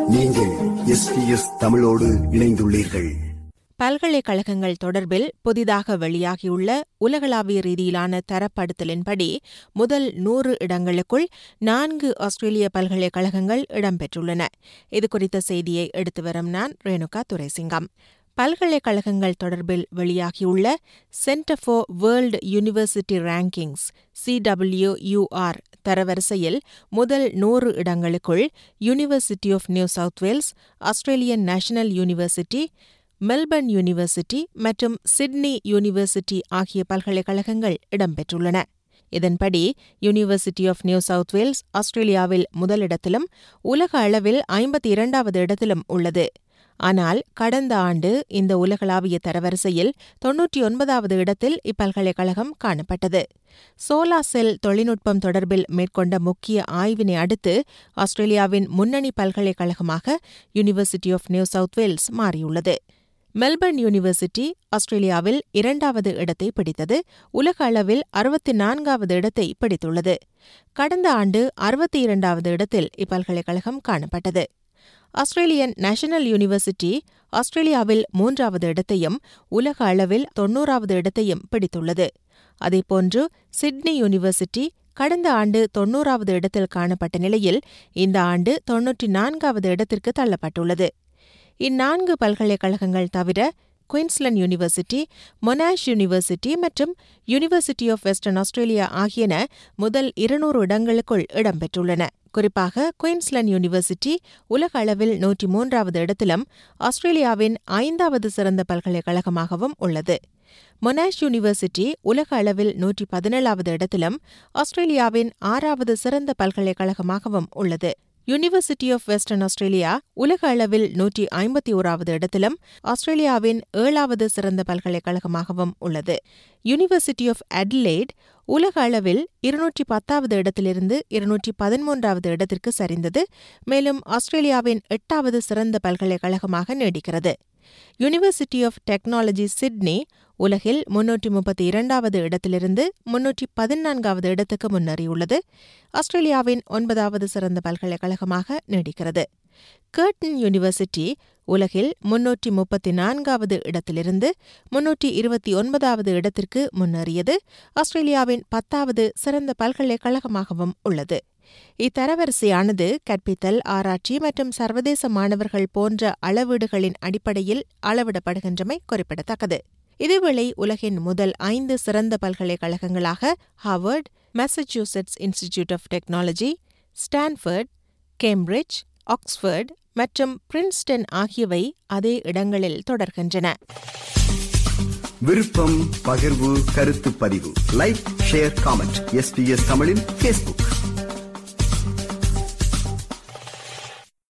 நீங்கள் எஸ்பிஎஸ் தமிழோடு இணைந்துள்ளீர்கள் பல்கலைக்கழகங்கள் தொடர்பில் புதிதாக வெளியாகியுள்ள உலகளாவிய ரீதியிலான தரப்படுத்தலின்படி முதல் நூறு இடங்களுக்குள் நான்கு ஆஸ்திரேலிய பல்கலைக்கழகங்கள் இடம்பெற்றுள்ளன இதுகுறித்த செய்தியை எடுத்து வரும் நான் ரேணுகா துரைசிங்கம் பல்கலைக்கழகங்கள் தொடர்பில் வெளியாகியுள்ள Centre for World University Rankings CWUR தரவரிசையில் முதல் நூறு இடங்களுக்குள் University of New South Wales Australian National University Melbourne University மற்றும் சிட்னி யூனிவர்சிட்டி ஆகிய பல்கலைக்கழகங்கள் இடம்பெற்றுள்ளன இதன்படி University of New South Wales ஆஸ்திரேலியாவில் முதலிடத்திலும் உலக அளவில் ஐம்பத்தி இரண்டாவது இடத்திலும் உள்ளது ஆனால் கடந்த ஆண்டு இந்த உலகளாவிய தரவரிசையில் தொன்னூற்றி ஒன்பதாவது இடத்தில் இப்பல்கலைக்கழகம் காணப்பட்டது சோலா செல் தொழில்நுட்பம் தொடர்பில் மேற்கொண்ட முக்கிய ஆய்வினை அடுத்து ஆஸ்திரேலியாவின் முன்னணி பல்கலைக்கழகமாக University of New South Wales மாறியுள்ளது மெல்பர்ன் யூனிவர்சிட்டி ஆஸ்திரேலியாவில் இரண்டாவது இடத்தை பிடித்தது உலக அளவில் அறுபத்தி நான்காவது இடத்தை பிடித்துள்ளது கடந்த ஆண்டு அறுபத்தி இரண்டாவது இடத்தில் இப்பல்கலைக்கழகம் காணப்பட்டது ஆஸ்திரேலியன் நேஷனல் யூனிவர்சிட்டி ஆஸ்திரேலியாவில் மூன்றாவது இடத்தையும் உலக அளவில் தொன்னூறாவது இடத்தையும் பிடித்துள்ளது அதேபோன்று சிட்னி யூனிவர்சிட்டி கடந்த ஆண்டு தொன்னூறாவது இடத்தில் காணப்பட்ட நிலையில் இந்த ஆண்டு தொன்னூற்றி நான்காவது இடத்திற்கு தள்ளப்பட்டுள்ளது இந்நான்கு பல்கலைக்கழகங்கள் தவிர குயின்ஸ்லாந்து யூனிவர்சிட்டி மொனாஷ் யூனிவர்சிட்டி மற்றும் யூனிவர்சிட்டி ஆஃப் வெஸ்டர்ன் ஆஸ்திரேலியா ஆகியன முதல் இருநூறு இடங்களுக்குள் இடம்பெற்றுள்ளன குறிப்பாக குயின்ஸ்லாந்து யூனிவர்சிட்டி உலக அளவில் நூற்றி மூன்றாவது இடத்திலும் ஆஸ்திரேலியாவின் ஐந்தாவது சிறந்த பல்கலைக்கழகமாகவும் உள்ளது மொனாஷ் யூனிவர்சிட்டி உலக அளவில் நூற்றி பதினேழாவது இடத்திலும் ஆஸ்திரேலியாவின் ஆறாவது சிறந்த பல்கலைக்கழகமாகவும் உள்ளது யூனிவர்சிட்டி ஆஃப் வெஸ்டர்ன் ஆஸ்திரேலியா உலக அளவில் நூற்றி ஐம்பத்தி ஓராவது இடத்திலும் ஆஸ்திரேலியாவின் ஏழாவது சிறந்த பல்கலைக்கழகமாகவும் உள்ளது யூனிவர்சிட்டி ஆஃப் அட்லேட் உலக அளவில் இருநூற்றி பத்தாவது இடத்திலிருந்து இருநூற்றி பதிமூன்றாவது இடத்திற்கு சரிந்தது மேலும் ஆஸ்திரேலியாவின் எட்டாவது சிறந்த பல்கலைக்கழகமாக நீடிக்கிறது யூனிவர்சிட்டி ஆஃப் டெக்னாலஜி சிட்னி உலகில் முன்னூற்றி முப்பத்தி இரண்டாவது இடத்திலிருந்து முன்னூற்றி பதினான்காவது இடத்துக்கு முன்னேறியுள்ளது ஆஸ்திரேலியாவின் ஒன்பதாவது சிறந்த பல்கலைக்கழகமாக நீடிக்கிறது கர்டன் யூனிவர்சிட்டி உலகில் முன்னூற்றி முப்பத்தி நான்காவது இடத்திலிருந்து முன்னூற்றி இருபத்தி ஒன்பதாவது இடத்திற்கு முன்னேறியது ஆஸ்திரேலியாவின் பத்தாவது சிறந்த பல்கலைக்கழகமாகவும் உள்ளது இத்தரவரிசையானது கற்பித்தல் ஆராய்ச்சி மற்றும் சர்வதேச மாணவர்கள் போன்ற அளவீடுகளின் அடிப்படையில் அளவிடப்படுகின்றமை குறிப்பிடத்தக்கது இதேவேளை உலகின் முதல் ஐந்து சிறந்த பல்கலைக்கழகங்களாக Harvard Massachusetts Institute of Technology Stanford Cambridge Oxford மற்றும் பிரின்ஸ்டன் ஆகியவை அதே இடங்களில் தொடர்கின்றன விருப்பம் பகிர்வு கருத்து பதிவு லைக் ஷேர் காமெண்ட் எஸ்பிஎஸ் தமிழின் ஃபேஸ்புக்